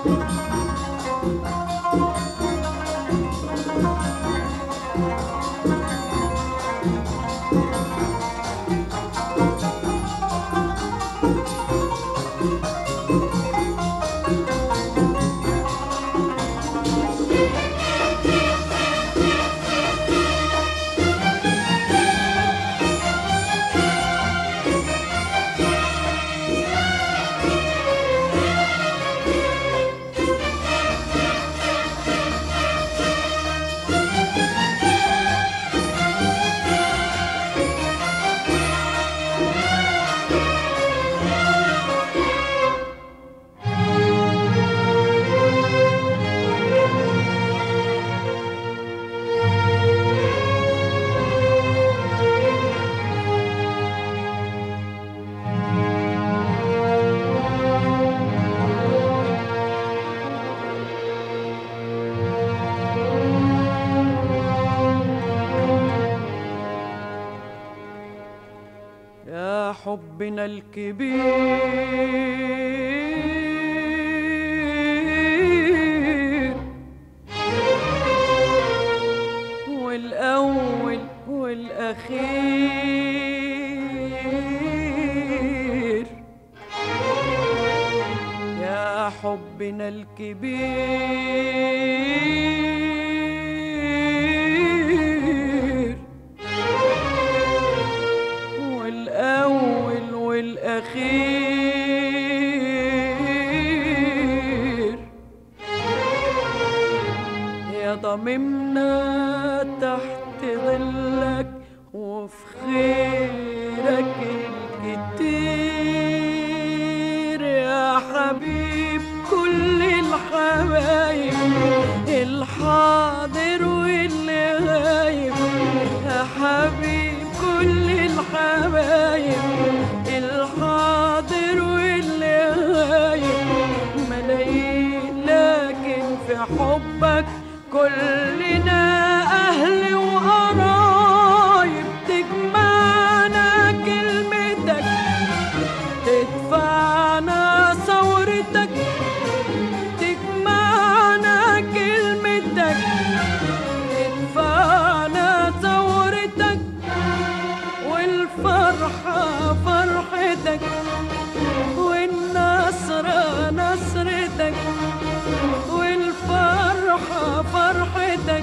يا حبنا الكبير والأول والأخير يا حبنا الكبير والأول والأخير يا ضممنا تحت ظلك وفي خيرك الكتير يا حبيب كل الحبايب الحاضر واللي غايب يا حبيب كل الحبايب الحاضر واللي غايب ملايين لكن في حبك كلنا أهل وقرايب تجمعنا كلمتك تدفعنا ثورتك تجمعنا كلمتك تدفعنا ثورتك والفرحة فرحتك والنصر نصرتك والفرحة فرحتك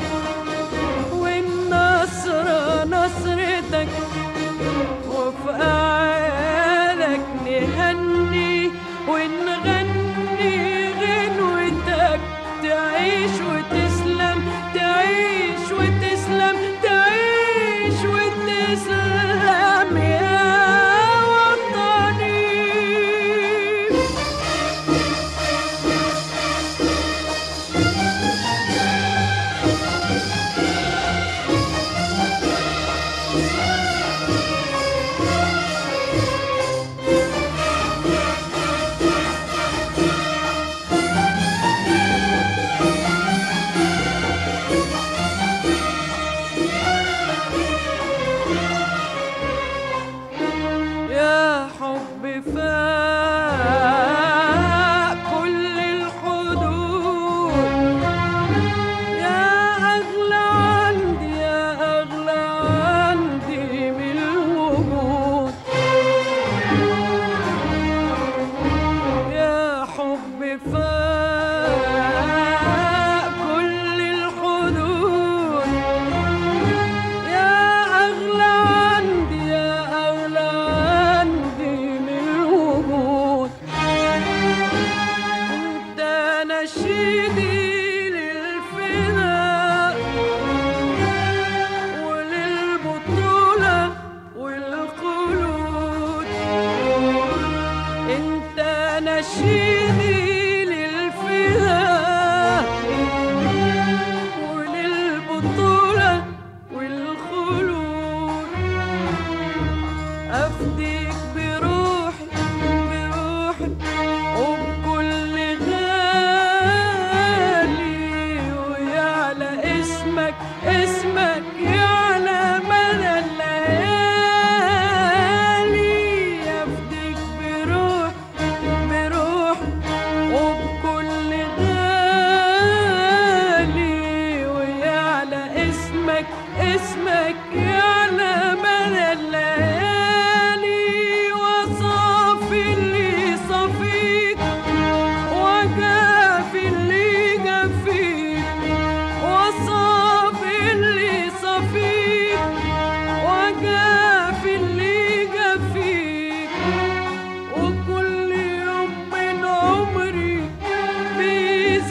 والنصر نصرتك وفي أعيادك نهني ونغني غنوتك تعيش وتسلم تعيش وتسلم تعيش وتسلم يا وطني يا حب فاق كل الحدود يا أغلى عندي يا أغلى عندي من الوجود يا حب فاق كل الحدود يا أغلى عندي يا أغلى عندي من الوجود أنت نشيدي للفداء وللبطولة والخلود أنت نشيدي للفداء وللبطولة والخلود أفديك بروحي بروحي وبكل غالي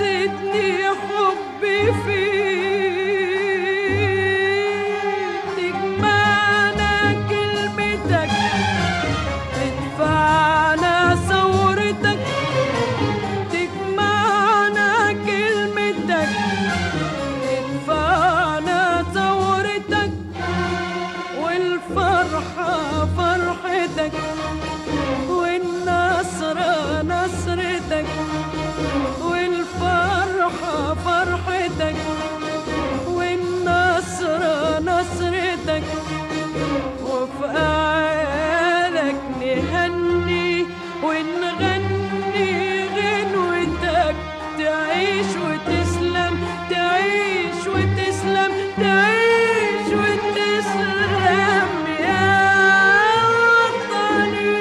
يزيدني حبي فيك تجمعنا كلمتك تدفعنا ثورتك تجمعنا كلمتك تدفعنا ثورتك والفرحة فرحتك والنصر نصرتك والفرحة فرحتك والنصر نصرتك وفي أعيادك نهني ونغني غنوتك تعيش وتسلم تعيش وتسلم تعيش وتسلم يا وطني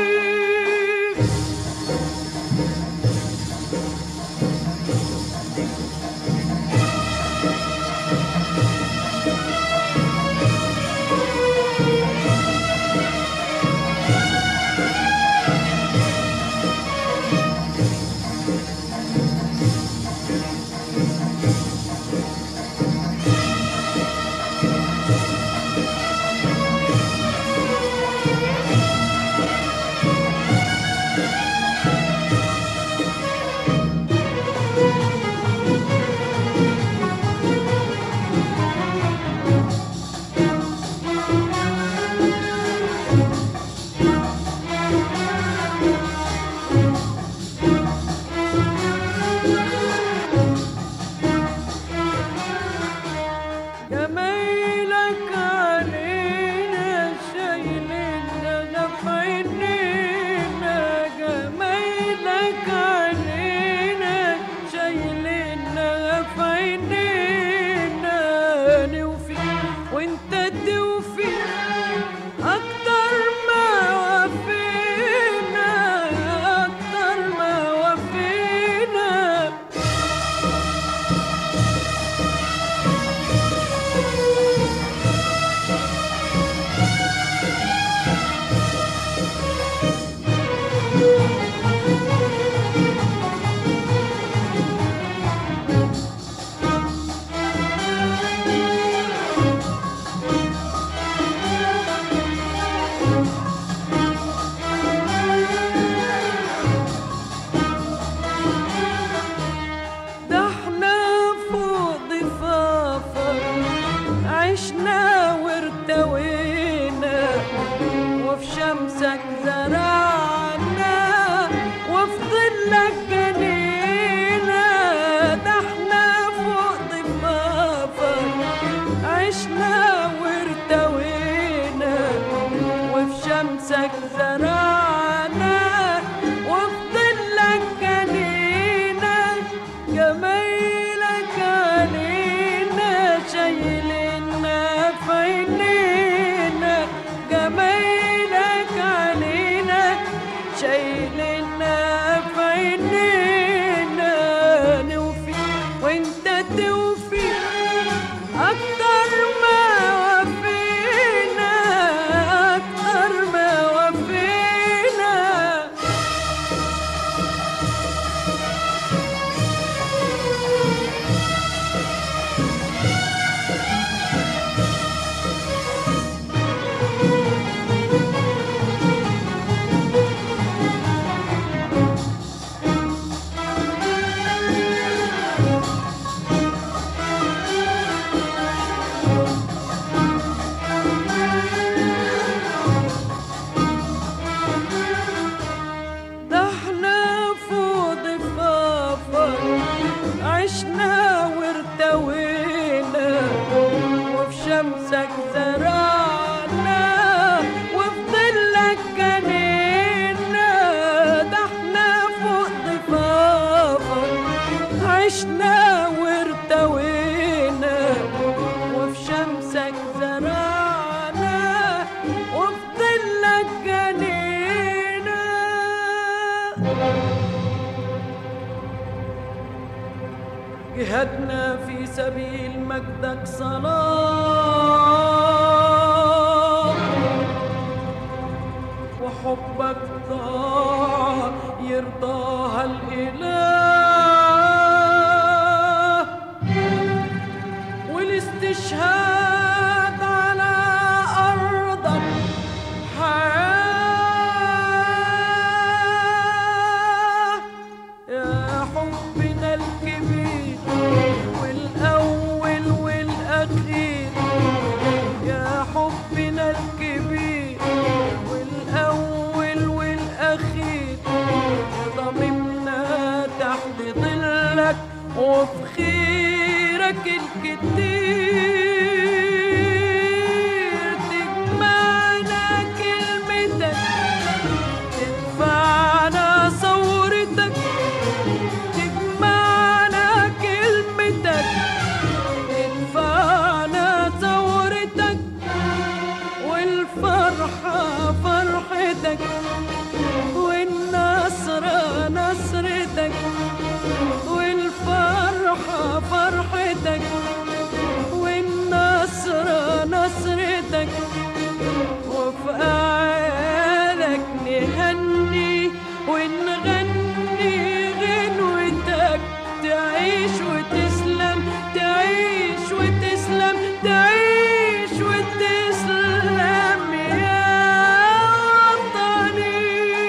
جمايلك علينا شايلنا في عينينا جمايلك علينا شايلنا في عينينا نوفي وانت توفي اكتر ما وفينا اكتر ما وفينا ده احنا فوق ضفافك عشنا وارتوينا وفي شمسك زرعنا وفي ظلك جنينا ده احنا فوق ضفافك عشنا وارتوينا وفي شمسك زرعنا وفي ظلك جنينا جمايلك علينا شايلنا في عينينا جمايلك علينا شايلنا في عينينا نوفي وانت توفي اكتر ما وفينا اكتر ما وفينا ده احنا فوق ضفافك عشنا وارتوينا وفي شمسك زرعنا وفي ظلك جنينا ده احنا فوق ضفافك عشنا وارتوينا وفي شمسك زرعنا وفي ظلك جنينا جهدنا في سبيل مجدك صلاة وحبك ضاع يرضاها الإله لك وفي خيرك الكتير تجمعنا كلمتك تدفعنا صورتك تجمعنا كلمتك تدفعنا ثورتك والفرحة فرحتك والنصر نصرتك والفرحة فرحتك والنصر نصرتك وفي أعيادك نهني ونغني غنوتك تعيش وتسلم تعيش وتسلم تعيش وتسلم يا وطني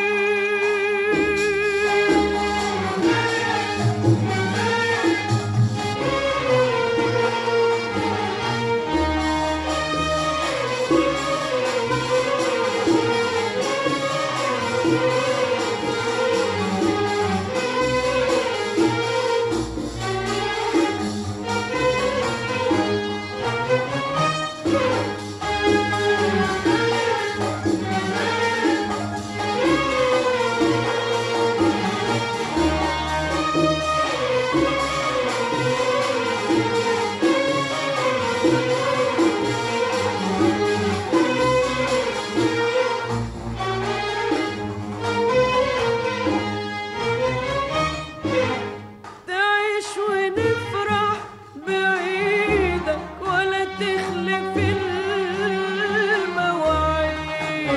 تعيش ونفرح بعيدك ولا تخلف المواعيد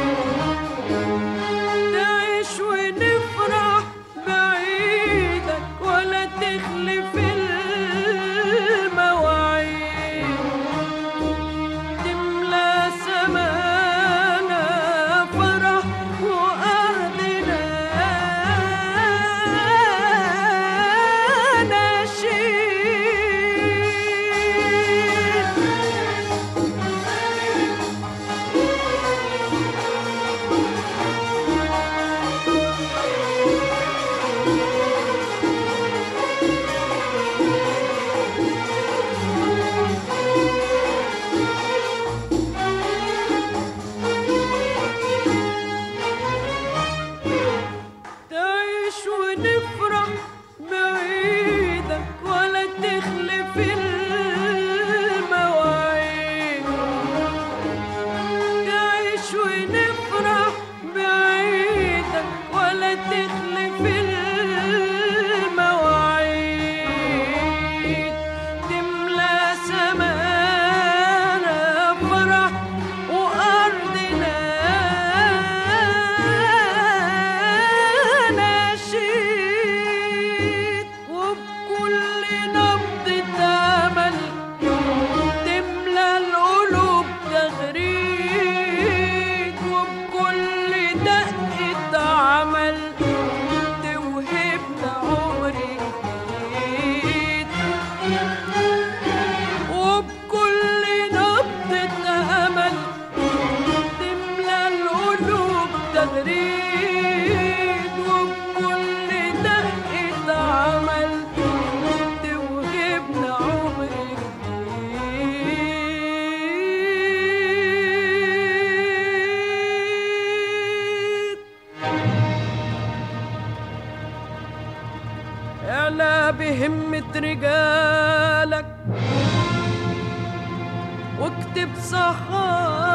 تعيش ونفرح بعيدك ولا تخلف المواعيد تملى سمانا فرح وأرضنا نشيد تعيش ونفرح بعيدك ولا تخلف المواعيد تعيش ونفرح بعيدك ولا تخلف المواعيد تملى سمانا فرح وأرضنا نشيد وبكل نبضة أمل تملى القلوب تغريد وبكل دقة عمل توهبنا عمر جديد وبكل نبضة أمل تملى القلوب تغريد وبكل دقة عمل توهبنا عمر جديد اعلى بهمة رجالك واكتب صحائف